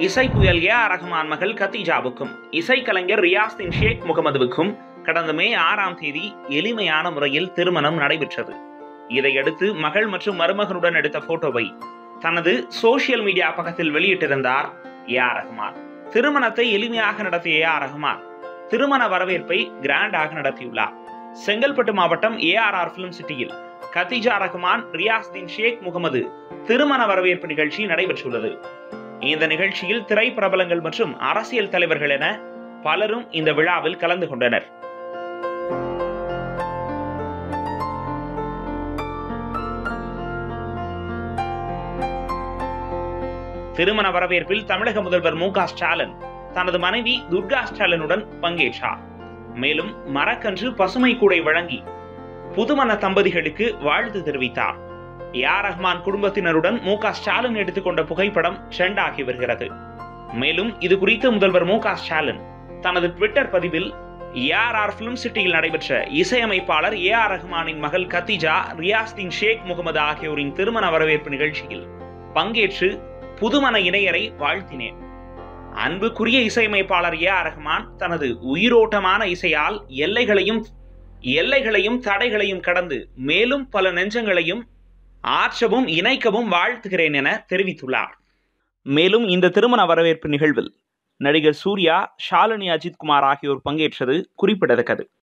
இசை புயல் A R Rahman மகள் கத்தீஜாவுக்கும் இசைக்கலைஞர் ரியாஸ்தின் ஷேக் முகமதுவுக்கும் கடந்த மே ஆறாம் தேதி எளிமையான முறையில் திருமணம் நடைபெற்றது இதையடுத்து மகள் மற்றும் மருமகனுடன் எடுத்த போட்டோவை தனது சோசியல் மீடியா பக்கத்தில் வெளியிட்டிருந்தார் ஏ ஆர் ரஹ்மான் திருமணத்தை எளிமையாக நடத்திய ஏ ஆர் ரஹ்மான் திருமண வரவேற்பை கிராண்டாக நடத்தியுள்ளார் செங்கல்பட்டு மாவட்டம் ஏ ஆர் ஆர் பிலிம் சிட்டியில் கத்திஜா ரஹ்மான் ரியாஸ்தீன் ஷேக் முகமது திருமண வரவேற்பு நிகழ்ச்சி நடைபெற்றுள்ளது இந்த நிகழ்ச்சியில் திரைப்பிரபலங்கள் மற்றும் அரசியல் தலைவர்கள் என பலரும் இந்த விழாவில் கலந்து கொண்டனர் திருமண வரவேற்பில் தமிழக முதல்வர் மு க ஸ்டாலின் தனது மனைவி துர்கா ஸ்டாலினுடன் பங்கேற்றார் மேலும் மரக்கன்று பசுமை கூடை வழங்கி புதுமண தம்பதிகளுக்கு வாழ்த்து தெரிவித்தார் ஏ ரஹ்மான் குடும்பத்தினருடன் மு க ஸ்டாலின் எடுத்துக்கொண்ட புகைப்படம் ட்ரெண்ட் ஆகி வருகிறது மேலும் இது குறித்து முதல்வர் மு க ஸ்டாலின் தனது ட்விட்டர் பதிவில் ஏஆர்ஆர் பிலிம் சிட்டியில் நடைபெற்ற இசையமைப்பாளர் ஏ ஆர் ரஹ்மானின் மகள் கத்திஜா ரியாஸ்தீன் ஷேக் முகமது ஆகியோரின் திருமண வரவேற்பு நிகழ்ச்சியில் பங்கேற்று புதுமண இணையரை வாழ்த்தினேன் அன்புக்குரிய இசையமைப்பாளர் ஏ ஆர் ரஹ்மான் தனது உயிரோட்டமான இசையால் எல்லைகளையும் எல்லைகளையும் தடைகளையும் கடந்து மேலும் பல நெஞ்சங்களையும் ஆற்றவும் இணைக்கவும் வாழ்த்துகிறேன் என தெரிவித்துள்ளார் மேலும் இந்த திருமண வரவேற்பு நிகழ்வில் நடிகர் சூர்யா ஷாலினி அஜித்குமார் ஆகியோர் பங்கேற்றது குறிப்பிடத்தக்கது